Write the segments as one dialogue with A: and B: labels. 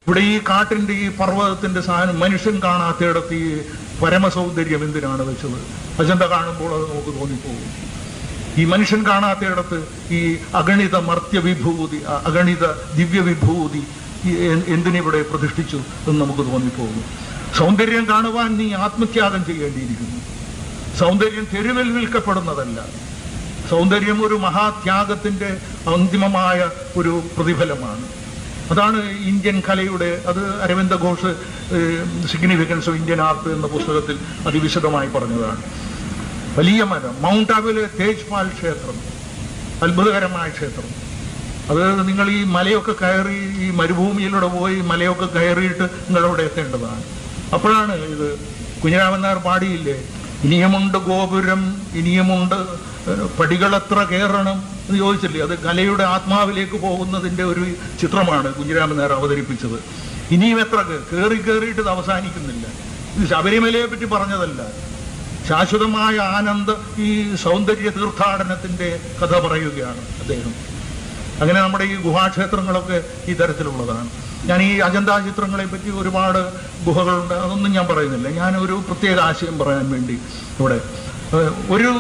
A: ഇവിടെ ഈ കാട്ടിന്റെ ഈ പർവ്വതത്തിന്റെ സാധനം മനുഷ്യൻ കാണാത്തയിടത്ത് ഈ പരമസൗന്ദര്യം എന്തിനാണ് വെച്ചത് അജന്ത കാണുമ്പോൾ അത് നമുക്ക് തോന്നിപ്പോകും ഈ മനുഷ്യൻ കാണാത്തയിടത്ത് ഈ അഗണിത മർത്യ വിഭൂതി അ- അഗണിത ദിവ്യ വിഭൂതി ഈ എ- എന്തിനിവിടെ പ്രതിഷ്ഠിച്ചു എന്ന് നമുക്ക് തോന്നിപ്പോകും സൗന്ദര്യം കാണുവാൻ നീ ആത്മത്യാഗം ചെയ്യേണ്ടിയിരിക്കുന്നു സൗന്ദര്യം തെരുവിൽ വിൽക്കപ്പെടുന്നതല്ല സൗന്ദര്യം ഒരു മഹാത്യാഗത്തിന്റെ അന്തിമമായ ഒരു പ്രതിഫലമാണ് അതാണ് ഇന്ത്യൻ കലയുടെ അത് Aurobindo Ghosh significance of Indian art എന്ന പുസ്തകത്തിൽ അതിവിശദമായി പറഞ്ഞതാണ് വലിയ മരം മൗണ്ട് ആബിലെ തേജ്പാൽ ക്ഷേത്രം അത്ഭുതകരമായ ക്ഷേത്രം അത് നിങ്ങൾ ഈ മലയൊക്കെ കയറി ഈ മരുഭൂമിയിലൂടെ പോയി മലയൊക്കെ കയറിയിട്ട് നിങ്ങളവിടെ എത്തേണ്ടതാണ് അപ്പോഴാണ് ഇത് കുഞ്ഞിരാമൻ നായർ പാടിയില്ലേ ഇനിയുമുണ്ട് ഗോപുരം ഇനിയുമുണ്ട് ഏഹ്, പടികളെത്ര കയറണം എന്ന് ചോദിച്ചില്ലേ അത് കലയുടെ ആത്മാവിലേക്ക് പോകുന്നതിന്റെ ഒരു ചിത്രമാണ് കുഞ്ഞിരാമൻ നായർ അവതരിപ്പിച്ചത് ഇനിയും എത്ര കേ- കയറി കയറിയിട്ട് ഇത് അവസാനിക്കുന്നില്ല ഇത് ശബരിമലയെ പറ്റി പറഞ്ഞതല്ല ശാശ്വതമായ ആനന്ദ ഈ സൗന്ദര്യ തീർത്ഥാടനത്തിന്റെ കഥ പറയുകയാണ് അദ്ദേഹം അങ്ങനെ നമ്മുടെ ഈ ഗുഹാക്ഷേത്രങ്ങളൊക്കെ ഈ തരത്തിലുള്ളതാണ് ഞാൻ ഈ അജന്ത ചിത്രങ്ങളെ പറ്റി ഒരുപാട് ഗുഹകളുണ്ട് അതൊന്നും ഞാൻ പറയുന്നില്ല ഞാൻ ഒരു പ്രത്യേക ആശയം പറയാൻ വേണ്ടി ഇവിടെ ഏഹ്, ഒരു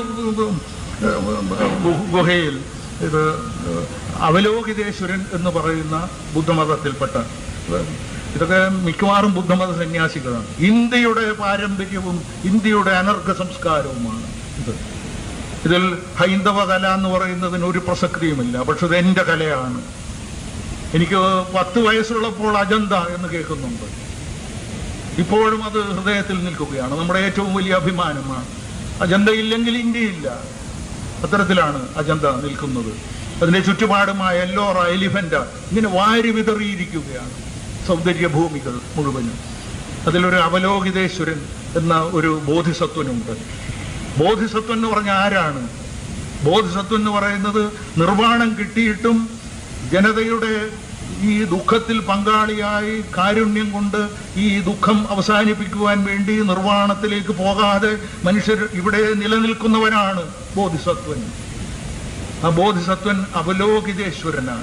A: ഏഹ്, ഗു- ഗുഹയിൽ ഇത് ഏഹ്, അവലോകിതേശ്വരൻ എന്ന് പറയുന്ന ബുദ്ധമതത്തിൽപ്പെട്ട ഏഹ്, ഇതൊക്കെ മിക്കവാറും ബുദ്ധമത സന്യാസികളാണ് ഇന്ത്യയുടെ പാരമ്പര്യവും ഇന്ത്യയുടെ അനർഘ സംസ്കാരവുമാണ് ഇത് ഇതിൽ ഹൈന്ദവ കല എന്ന് പറയുന്നതിന് ഒരു പ്രസക്തിയുമില്ല പക്ഷെ ഇത് എന്റെ കലയാണ് എനിക്ക് പത്ത് വയസ്സുള്ളപ്പോൾ അജന്ത എന്ന് കേൾക്കുന്നുണ്ട് ഇപ്പോഴും അത് ഹൃദയത്തിൽ നിൽക്കുകയാണ് നമ്മുടെ ഏറ്റവും വലിയ അഭിമാനമാണ് അജന്ത ഇല്ലെങ്കിൽ ഇന്ത്യയില്ല അത്തരത്തിലാണ് അജന്ത നിൽക്കുന്നത് അതിന്റെ ചുറ്റുപാടുമായ എല്ലോറ എലിഫന്റ ഇങ്ങനെ വാരി വിതറിയിരിക്കുകയാണ് സൗന്ദര്യ ഭൂമികൾ മുഴുവനും അതിലൊരു അവലോകിതേശ്വരൻ എന്ന ഒരു ബോധിസത്വനുണ്ട് ബോധിസത്വം എന്ന് പറഞ്ഞ ആരാണ് ബോധിസത്വം എന്ന് പറയുന്നത് നിർവ്വാണം കിട്ടിയിട്ടും ജനതയുടെ ഈ ദുഃഖത്തിൽ പങ്കാളിയായി കാരുണ്യം കൊണ്ട് ഈ ദുഃഖം അവസാനിപ്പിക്കുവാൻ വേണ്ടി നിർവ്വാണത്തിലേക്ക് പോകാതെ മനുഷ്യർ ഇവിടെ നിലനിൽക്കുന്നവനാണ് ബോധിസത്വൻ ആ ബോധിസത്വൻ അവലോകിതേശ്വരനാണ്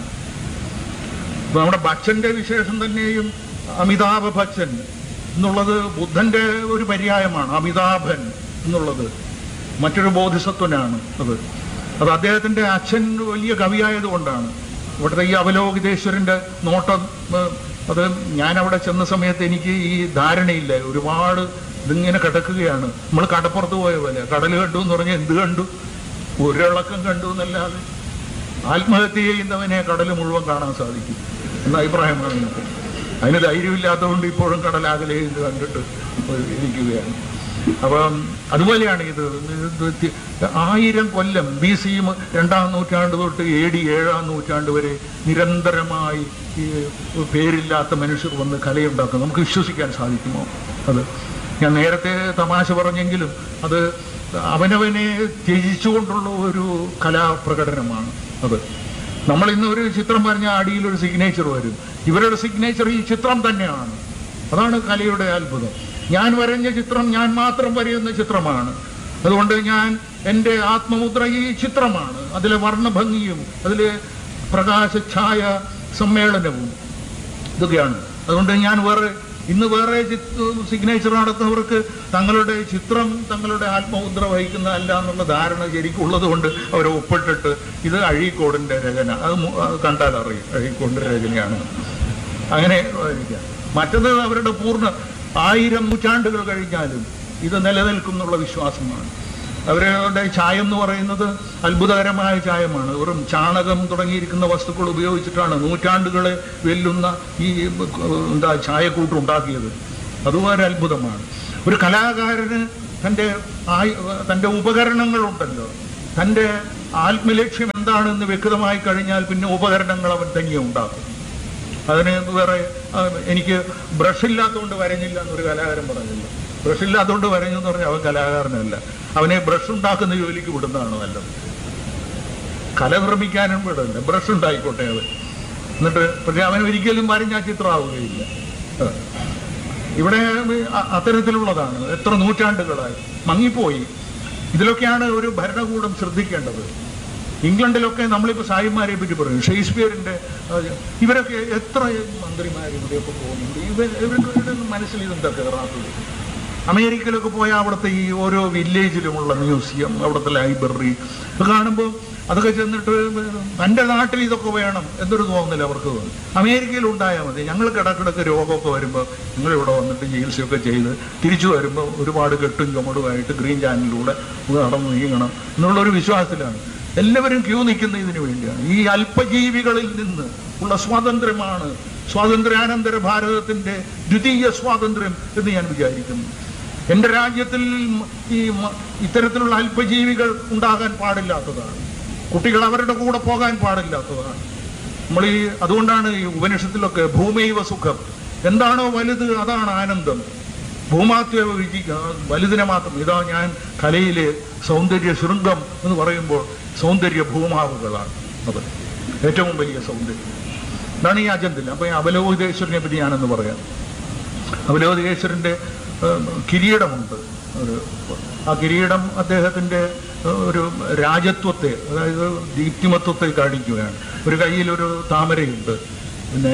A: ഇപ്പൊ നമ്മുടെ ബച്ചന്റെ വിശേഷം തന്നെയും അമിതാഭ ബച്ചൻ എന്നുള്ളത് ബുദ്ധന്റെ ഒരു പര്യായമാണ് അമിതാഭൻ എന്നുള്ളത് മറ്റൊരു ബോധിസത്വനാണ് അത് അത് അദ്ദേഹത്തിന്റെ അച്ഛൻ വലിയ കവിയായതുകൊണ്ടാണ് ഇവിടുത്തെ ഈ അവലോകിതേശ്വരന്റെ നോട്ടം ഏഹ്, അത് ഞാൻ അവിടെ ചെന്ന സമയത്ത് എനിക്ക് ഈ ധാരണയില്ല ഒരുപാട് ഇതിങ്ങനെ കിടക്കുകയാണ് നമ്മൾ കടപ്പുറത്ത് പോയ പോലെ കടൽ കണ്ടു എന്ന് പറഞ്ഞാൽ എന്ത് കണ്ടു ഒരിളക്കം കണ്ടു എന്നല്ലാതെ ആത്മഹത്യ ചെയ്യുന്നവനെ കടൽ മുഴുവൻ കാണാൻ സാധിക്കും എന്ന അഭിപ്രായമാണ് എനിക്ക് അതിന് ധൈര്യമില്ലാത്തതുകൊണ്ട് ഇപ്പോഴും കടലാകലെ ഇത് കണ്ടിട്ട് ഇരിക്കുകയാണ് അപ്പം അതുപോലെയാണ് ഇത് ഇത് തി- ആയിരം കൊല്ലം ബി സി രണ്ടാം നൂറ്റാണ്ട് തൊട്ട് എ ഡി ഏഴാം നൂറ്റാണ്ട് വരെ നിരന്തരമായി ഈ പേരില്ലാത്ത മനുഷ്യർ വന്ന് കലയുണ്ടാക്കും നമുക്ക് വിശ്വസിക്കാൻ സാധിക്കുമോ അത് ഞാൻ നേരത്തെ തമാശ പറഞ്ഞെങ്കിലും അത് അവനവനെ ത്യജിച്ചുകൊണ്ടുള്ള ഒരു കലാപ്രകടനമാണ് അത് നമ്മൾ ഇന്ന് ഒരു ചിത്രം പറഞ്ഞ അടിയിൽ ഒരു സിഗ്നേച്ചർ വരും ഇവരുടെ സിഗ്നേച്ചർ ഈ ചിത്രം തന്നെയാണ് അതാണ് കലയുടെ അത്ഭുതം ഞാൻ വരഞ്ഞ ചിത്രം ഞാൻ മാത്രം വരയുന്ന ചിത്രമാണ് അതുകൊണ്ട് ഞാൻ എൻ്റെ ആത്മമുദ്ര ഈ ചിത്രമാണ് അതിലെ വർണ്ണഭംഗിയും അതിലെ പ്രകാശഛായ സമ്മേളനവും ഇതൊക്കെയാണ് അതുകൊണ്ട് ഞാൻ വേറെ ഇന്ന് വേറെ സിഗ്നേച്ചർ നടത്തുന്നവർക്ക് തങ്ങളുടെ ചിത്രം തങ്ങളുടെ ആത്മമുദ്ര വഹിക്കുന്നതല്ല എന്നുള്ള ധാരണ ശരിക്കും ഉള്ളത് കൊണ്ട് അവർ ഒപ്പിട്ടിട്ട് ഇത് അഴീക്കോടിന്റെ രചന അത് മു- അത് കണ്ടാൽ അറിയും അഴീക്കോടിന്റെ രചനയാണ് അങ്ങനെ ഇരിക്കാം മറ്റത് അവരുടെ പൂർണ്ണ ആയിരം നൂറ്റാണ്ടുകൾ കഴിഞ്ഞാലും ഇത് നിലനിൽക്കും എന്നുള്ള വിശ്വാസമാണ് അവരുടെ ചായം എന്ന് പറയുന്നത് അത്ഭുതകരമായ ചായമാണ് വെറും ചാണകം തുടങ്ങിയിരിക്കുന്ന വസ്തുക്കൾ ഉപയോഗിച്ചിട്ടാണ് നൂറ്റാണ്ടുകളെ വെല്ലുന്ന ഈ എന്താ ചായക്കൂട്ട് ഉണ്ടാക്കിയത് അതും ഒരു അത്ഭുതമാണ് ഒരു കലാകാരന് തൻ്റെ ആയ് തൻ്റെ ഉപകരണങ്ങളുണ്ടല്ലോ തൻ്റെ ആത്മലക്ഷ്യം എന്താണെന്ന് വ്യക്തമായി കഴിഞ്ഞാൽ പിന്നെ ഉപകരണങ്ങൾ അവൻ തനിയെ ഉണ്ടാക്കും അതിന് വേറെ ആ, എനിക്ക് ബ്രഷ് ഇല്ലാത്തതുകൊണ്ട് വരഞ്ഞില്ല എന്നൊരു കലാകാരൻ പറഞ്ഞില്ല ബ്രഷ് ഇല്ലാത്തതുകൊണ്ട് വരഞ്ഞു എന്ന് പറഞ്ഞാൽ അവൻ കലാകാരനല്ല അവനെ ബ്രഷ് ഉണ്ടാക്കുന്ന ജോലിക്ക് വിടുന്നതാണ് നല്ലത് കല നിർമ്മിക്കാനും വിടില്ല ബ്രഷ് ഉണ്ടായിക്കോട്ടെ അത് എന്നിട്ട് പക്ഷെ അവൻ ഒരിക്കലും വരഞ്ഞ ചിത്രമാവുകയില്ല ആ. ഇവിടെ അ- അത്തരത്തിലുള്ളതാണ് എത്ര നൂറ്റാണ്ടുകളായി മങ്ങിപ്പോയി ഇതിലൊക്കെയാണ് ഒരു ഭരണകൂടം ശ്രദ്ധിക്കേണ്ടത് ഇംഗ്ലണ്ടിലൊക്കെ നമ്മളിപ്പോൾ സായിമാരെ പറ്റി പറയും ഷേക്സ്പിയറിന്റെ അത് ഇവരൊക്കെ എത്ര മന്ത്രിമാർ ഇവിടെയൊക്കെ പോകുന്നുണ്ട് ഇവർ ഇവരുടെ മനസ്സിൽ ഇതെന്താ കയറാത്തത് അമേരിക്കയിലൊക്കെ പോയാൽ അവിടുത്തെ ഈ ഓരോ വില്ലേജിലുമുള്ള മ്യൂസിയം അവിടുത്തെ ലൈബ്രറി ഇത് കാണുമ്പോൾ അതൊക്കെ ചെന്നിട്ട് എൻ്റെ നാട്ടിൽ ഇതൊക്കെ വേണം എന്നൊരു തോന്നൽ അവർക്ക് തോന്നും അമേരിക്കയിൽ ഉണ്ടായാൽ മതി ഞങ്ങൾ കിടക്കിടക്ക് രോഗമൊക്കെ വരുമ്പോൾ നിങ്ങൾ ഇവിടെ വന്നിട്ട് ചികിത്സയൊക്കെ ചെയ്ത് തിരിച്ചു വരുമ്പോൾ ഒരുപാട് കെട്ടും ചുമടുമായിട്ട് ഗ്രീൻ ചാനലിലൂടെ നടന്നു നീങ്ങണം എന്നുള്ളൊരു വിശ്വാസത്തിലാണ് എല്ലാവരും ക്യൂ നിൽക്കുന്ന ഇതിനു വേണ്ടിയാണ് ഈ അല്പജീവികളിൽ നിന്ന് ഉള്ള സ്വാതന്ത്ര്യമാണ് സ്വാതന്ത്ര്യാനന്തര ഭാരതത്തിന്റെ ദ്വിതീയ സ്വാതന്ത്ര്യം എന്ന് ഞാൻ വിചാരിക്കുന്നു എൻ്റെ രാജ്യത്തിൽ ഈ മ- ഇത്തരത്തിലുള്ള അല്പജീവികൾ ഉണ്ടാകാൻ പാടില്ലാത്തതാണ് കുട്ടികൾ അവരുടെ കൂടെ പോകാൻ പാടില്ലാത്തതാണ് നമ്മൾ ഈ അതുകൊണ്ടാണ് ഈ ഉപനിഷത്തിലൊക്കെ ഭൂമൈവ സുഖം എന്താണോ വലുത് അതാണ് ആനന്ദം ഭൂമാത്വ വിജിക്കുക വലുതിനെ മാത്രം ഇതാ ഞാൻ കലയിലെ സൗന്ദര്യ ശൃംഗം എന്ന് പറയുമ്പോൾ സൗന്ദര്യ ഭൂമാവുകളാണ് അത് ഏറ്റവും വലിയ സൗന്ദര്യം ഇതാണ് ഈ അജന്തിൽ അപ്പൊ ഈ അബലോഹിതേശ്വരനെ പറ്റി ഞാനെന്ന് പറയാം അബലോഹിതേശ്വരന്റെ ഏഹ്, കിരീടമുണ്ട് ഒരു ആ കിരീടം അദ്ദേഹത്തിന്റെ ഏഹ്, ഒരു രാജത്വത്തെ അതായത് ദീപ്തിമത്വത്തെ കാണിക്കുകയാണ് ഒരു കയ്യിൽ ഒരു താമരയുണ്ട് പിന്നെ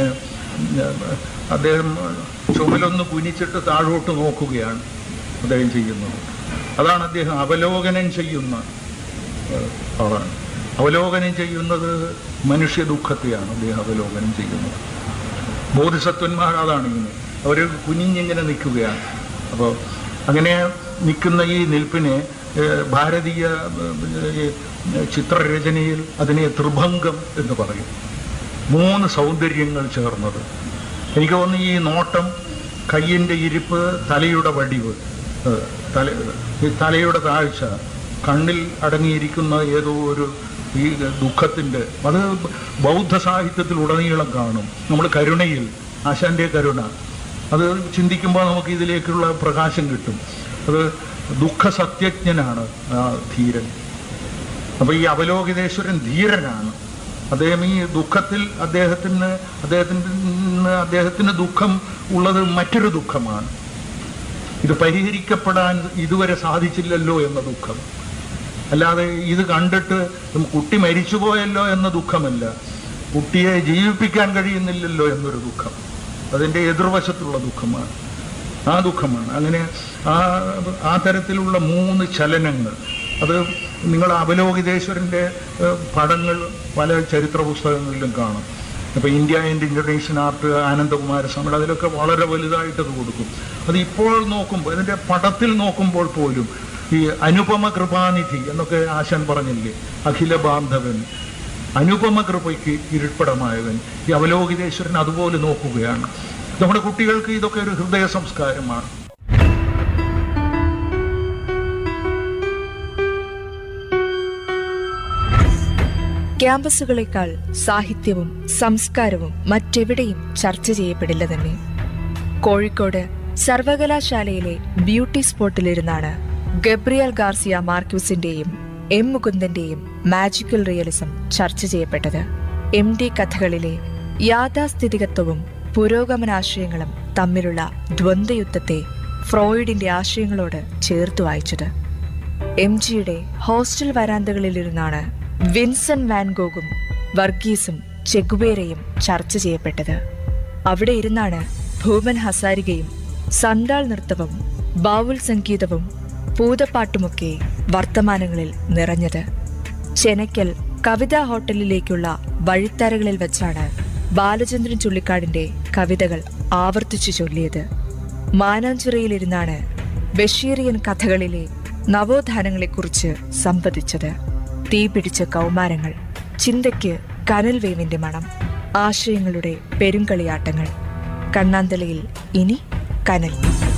A: ഏഹ്, അദ്ദേഹം ചുമലൊന്ന് കുനിച്ചിട്ട് താഴോട്ട് നോക്കുകയാണ് അദ്ദേഹം ചെയ്യുന്നത് അതാണ് അദ്ദേഹം അവലോകനം ചെയ്യുന്ന ഏഹ്, ആളാണ് അവലോകനം ചെയ്യുന്നത് മനുഷ്യ ദുഃഖത്തെയാണ് അദ്ദേഹം അവലോകനം ചെയ്യുന്നത് ബോധിസത്വന്മാർ അതാണ് ഇങ്ങനെ അവർ കുനിഞ്ഞിങ്ങനെ നിൽക്കുകയാണ് അപ്പോൾ അങ്ങനെ നിൽക്കുന്ന ഈ നിൽപ്പിനെ ഏഹ്, ഭാരതീയ ഏഹ്, ഈ ചിത്രരചനയിൽ അതിനെ ത്രിഭംഗം എന്ന് പറയും മൂന്ന് സൗന്ദര്യങ്ങൾ ചേർന്നത് എനിക്ക് തോന്നുന്നു ഈ നോട്ടം കയ്യിൻ്റെ ഇരിപ്പ് തലയുടെ വടിവ് ഏഹ്, തല ഈ തലയുടെ താഴ്ച കണ്ണിൽ അടങ്ങിയിരിക്കുന്ന ഏതോ ഒരു ഈ ദുഃഖത്തിൻ്റെ അത് ബൗദ്ധ സാഹിത്യത്തിൽ ഉടനീളം കാണും നമ്മൾ കരുണയിൽ ആശാന്റെ കരുണ അത് ചിന്തിക്കുമ്പോൾ നമുക്ക് ഇതിലേക്കുള്ള പ്രകാശം കിട്ടും അത് ദുഃഖ സത്യജ്ഞനാണ് ആ ധീരൻ അപ്പൊ ഈ അവലോകിതേശ്വരൻ ധീരനാണ് അദ്ദേഹം ഈ ദുഃഖത്തിൽ അദ്ദേഹത്തിന് അദ്ദേഹത്തിന് അദ്ദേഹത്തിന് ദുഃഖം ഉള്ളത് മറ്റൊരു ദുഃഖമാണ് ഇത് പരിഹരിക്കപ്പെടാൻ ഇതുവരെ സാധിച്ചില്ലല്ലോ എന്ന ദുഃഖം അല്ലാതെ ഇത് കണ്ടിട്ട് കുട്ടി മരിച്ചുപോയല്ലോ എന്ന ദുഃഖമല്ല കുട്ടിയെ ജീവിപ്പിക്കാൻ കഴിയുന്നില്ലല്ലോ എന്നൊരു ദുഃഖം അതിൻ്റെ എതിർവശത്തുള്ള ദുഃഖമാണ് ആ ദുഃഖമാണ് അങ്ങനെ ആ ആ തരത്തിലുള്ള മൂന്ന് ചലനങ്ങൾ അത് നിങ്ങൾ അപലോകിതേശ്വരൻ്റെ ഏഹ്, പടങ്ങൾ പല ചരിത്ര പുസ്തകങ്ങളിലും കാണും ഇപ്പൊ India and international art Ananda Coomaraswamy അതിലൊക്കെ വളരെ വലുതായിട്ട് അത് കൊടുക്കും അത് ഇപ്പോൾ നോക്കുമ്പോൾ ഇതിന്റെ പടത്തിൽ നോക്കുമ്പോൾ പോലും ഈ അനുപമ കൃപാനിധി എന്നൊക്കെ ആശാൻ പറഞ്ഞില്ലേ അഖില ബാന്ധവൻ അനുപമ കൃപയ്ക്ക് ഇരിപ്പിടമായവൻ ഈ അവലോകിതേശ്വരൻ അതുപോലെ നോക്കുകയാണ് നമ്മുടെ കുട്ടികൾക്ക് ഇതൊക്കെ ഒരു ഹൃദയ സംസ്കാരമാണ്
B: ക്യാമ്പസുകളെക്കാൾ സാഹിത്യവും സംസ്കാരവും മറ്റെവിടെയും ചർച്ച ചെയ്യപ്പെടില്ല തന്നെ കോഴിക്കോട് സർവകലാശാലയിലെ ബ്യൂട്ടി സ്പോട്ടിലിരുന്നാണ് ഗബ്രിയൽ ഗാർസിയ മാർക്യൂസിന്റെയും എം മുകുന്ദന്റെയും മാജിക്കൽ റിയലിസം ചർച്ച ചെയ്യപ്പെട്ടത് എം ഡി കഥകളിലെ യാഥാസ്ഥിതികത്വവും പുരോഗമനാശയങ്ങളും തമ്മിലുള്ള ദ്വന്ദ്വയുദ്ധത്തെ ഫ്രോയിഡിന്റെ ആശയങ്ങളോട് ചേർത്ത് വായിച്ചത് എം ജിയുടെ ഹോസ്റ്റൽ വരാന്തകളിലിരുന്നാണ് വിൻസൻ വാൻഗോഗും വർഗീസും ചെഗുവേരയും ചർച്ച ചെയ്യപ്പെട്ടത് അവിടെ ഇരുന്നാണ് ഭൂമൻ ഹസാരികയും സന്താൾ നൃത്തവും ബാവുൽ സംഗീതവും പൂതപ്പാട്ടുമൊക്കെ വർത്തമാനങ്ങളിൽ നിറഞ്ഞത് ചെനക്കൽ കവിതാ ഹോട്ടലിലേക്കുള്ള വഴിത്തരകളിൽ വെച്ചാണ് ബാലചന്ദ്രൻ ചുള്ളിക്കാടിന്റെ കവിതകൾ ആവർത്തിച്ചു ചൊല്ലിയത് മാനാഞ്ചിറയിലിരുന്നാണ് ബഷീറിയൻ കഥകളിലെ നവോത്ഥാനങ്ങളെക്കുറിച്ച് സംവദിച്ചത് തീപിടിച്ച കൗമാരങ്ങൾ ചിന്തയ്ക്ക് കനൽ വേവിന്റെ മണം ആശയങ്ങളുടെ പെരുങ്കളിയാട്ടങ്ങൾ കണ്ണാന്തലയിൽ ഇനി കനൽ